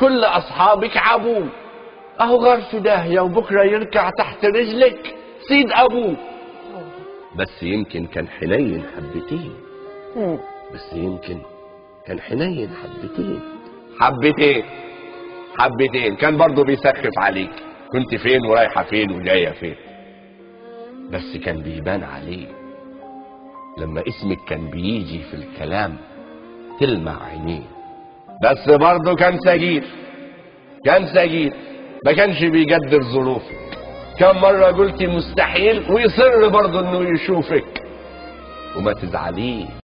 كل اصحابك عابوه اهو غار في داهيه وبكره يركع تحت رجلك سيد ابوه بس يمكن كان حنين حبتين مم. بس يمكن كان حنين حبتين حبتين حبتين كان برضه بيسخف عليك كنت فين ورايحة فين وجاية فين بس كان بيبان عليه لما اسمك كان بيجي في الكلام تلمع عينيه بس برضه كان سجير كان سجير ما كانش بيقدر ظروفك كم مرة قلتي مستحيل ويصر برضه انه يشوفك وما تزعليه